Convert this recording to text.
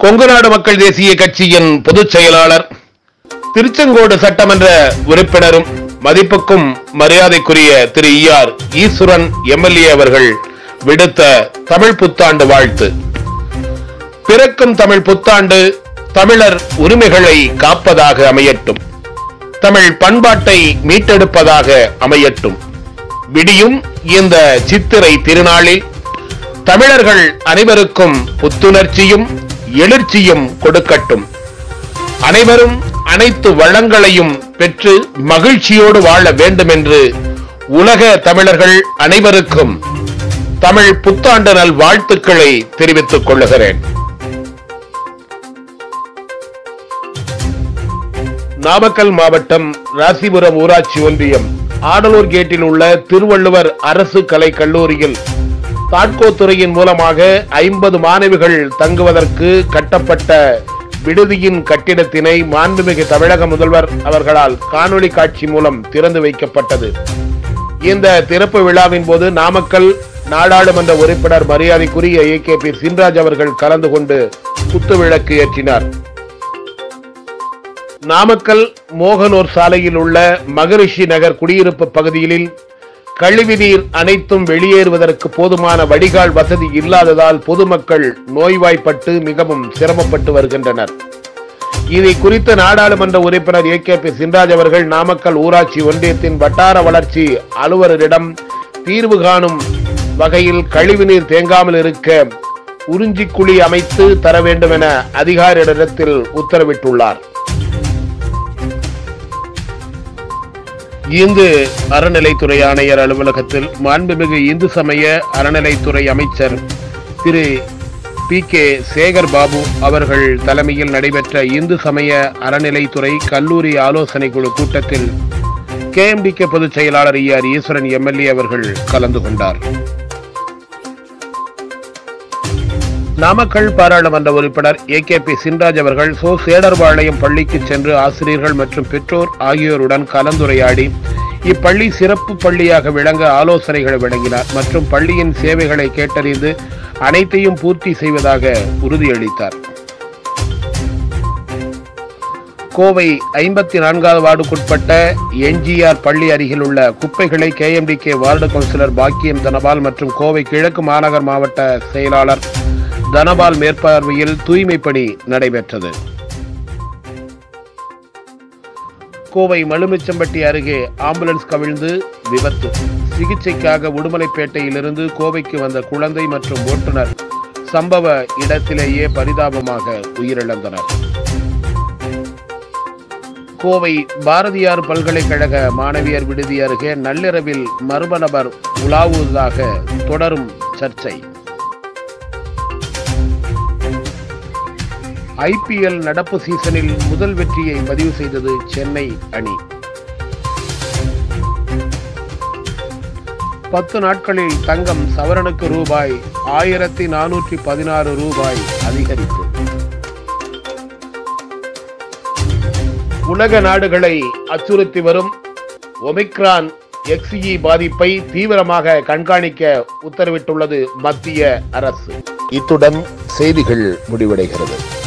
கொங்கு நாடு மக்கள் தேசிய கட்சியின் பொதுச் செயலாளர் திருச்செங்கோடு சட்டமன்ற உறுப்பினரும் மதிப்புக்கும் மரியாதைக்குரிய திரு ஈஆர் ஈஸ்வரன் எம்எல்ஏ அவர்கள் விடுத்த தமிழ் புத்தாண்டு வாழ்த்து பிறக்கும் தமிழ் புத்தாண்டு தமிழர் உரிமைகளை காப்பதாக அமையட்டும் தமிழ் பண்பாட்டை மீட்டெடுப்பதாக அமையட்டும் விடியும் இந்த சித்திரை திருநாளில் தமிழர்கள் அனைவருக்கும் புத்துணர்ச்சியும் எழுச்சியும் கொடுக்கட்டும் அனைவரும் அனைத்து வளங்களையும் பெற்று மகிழ்ச்சியோடு வாழ வேண்டும் என்று உலக தமிழர்கள் அனைவருக்கும் தமிழ் புத்தாண்டு நல் வாழ்த்துக்களை தெரிவித்துக் கொள்ளுகிறேன் நாமக்கல் மாவட்டம் ராசிபுரம் ஊராட்சி ஒன்றியம் ஆடலூர் கேட்டில் உள்ள திருவள்ளுவர் அரசு கலை கல்லூரியில் தாட்கோ துறையின் மூலமாக ஐம்பது மாணவிகள் தங்குவதற்கு கட்டப்பட்ட விடுதியின் கட்டிடத்தினை மாண்புமிகு தமிழக முதல்வர் அவர்களால் காணொளி காட்சி மூலம் திறந்து வைக்கப்பட்டது இந்த திறப்பு விழாவின் போது நாமக்கல் நாடாளுமன்ற உறுப்பினர் மரியாதைக்குரிய ஏ கே பி சின்ராஜ் அவர்கள் கலந்து கொண்டு குத்துவிளக்கு ஏற்றினார் நாமக்கல் மோகனூர் சாலையில் உள்ள மகரிஷி நகர் குடியிருப்பு பகுதியில் கழிவுநீர் அனைத்தும் வெளியேறுவதற்கு போதுமான வடிகால் வசதி இல்லாததால் பொதுமக்கள் நோய்வாய்ப்பட்டு மிகவும் சிரமப்பட்டு வருகின்றனர் இதை குறித்து நாடாளுமன்ற உறுப்பினர் ஏ கே பி சின்ராஜ் அவர்கள் நாமக்கல் ஊராட்சி ஒன்றியத்தின் வட்டார வளர்ச்சி அலுவலரிடம் தீர்வு காணும் வகையில் கழிவுநீர் தேங்காமல் இருக்க உறிஞ்சிக்குழி அமைத்து தர வேண்டும் என அதிகாரியிடத்தில் உத்தரவிட்டுள்ளார் இந்து அறநிலைத்துறை ஆணையர் அலுவலகத்தில் மாண்புமிகு இந்து சமய அறநிலைத்துறை அமைச்சர் திரு பி கே சேகர் பாபு அவர்கள் தலைமையில் நடைபெற்ற இந்து சமய அறநிலைத்துறை கல்லூரி ஆலோசனை குழு கூட்டத்தில் கேஎம்டிகே பொதுச் செயலாளர் ஆர் ஈஸ்வரன் எம்எல்ஏ அவர்கள் கலந்து கொண்டார் நாமக்கல் பாராளுமன்ற உறுப்பினர் ஏ கே பி சின்ராஜ் அவர்கள் சோ சேடர்பாளையம் பள்ளிக்கு சென்று ஆசிரியர்கள் மற்றும் பெற்றோர் ஆகியோருடன் கலந்துரையாடி இப்பள்ளி சிறப்பு பள்ளியாக விளங்க ஆலோசனைகளை வழங்கினார் மற்றும் பள்ளியின் சேவைகளை கேட்டறிந்து அனைத்தையும் பூர்த்தி செய்வதாக உறுதியளித்தார் கோவை ஐம்பத்தி நான்காவது வார்டுக்குட்பட்ட என்ஜிஆர் பள்ளி அருகில் உள்ள குப்பைகளை கேஎம்டிகே வார்டு கவுன்சிலர் பாக்கியம் தனபால் மற்றும் கோவை கிழக்கு மாநகர் மாவட்ட செயலாளர் தனபால் மேற்பார்வையில் தூய்மை பணி நடைபெற்றது கோவை மலுமிச்சம்பட்டி அருகே ஆம்புலன்ஸ் கவிழ்ந்து விபத்து சிகிச்சைக்காக உடுமலைப்பேட்டையிலிருந்து கோவைக்கு வந்த குழந்தை மற்றும் ஓட்டுநர் சம்பவ இடத்திலேயே பரிதாபமாக உயிரிழந்தனர் கோவை பாரதியார் பல்கலைக்கழக மாணவியர் விடுதி அருகே நள்ளிரவில் மர்ம நபர் உலாவுவதாக தொடரும் சர்ச்சை ஐபிஎல் நடப்பு சீசனில் முதல் வெற்றியை பதிவு செய்தது சென்னை அணி பத்து நாட்களில் தங்கம் சவரனுக்கு ரூபாய் ஆயிரத்தி நானூற்றி பதினாறு ரூபாய் அதிகரிப்பு உலக நாடுகளை அச்சுறுத்தி வரும் ஒமிக்ரான் எக்ஸிஇ பாதிப்பை தீவிரமாக கண்காணிக்க உத்தரவிட்டுள்ளது மத்திய அரசு இத்துடன் செய்திகள் முடிவடைகிறது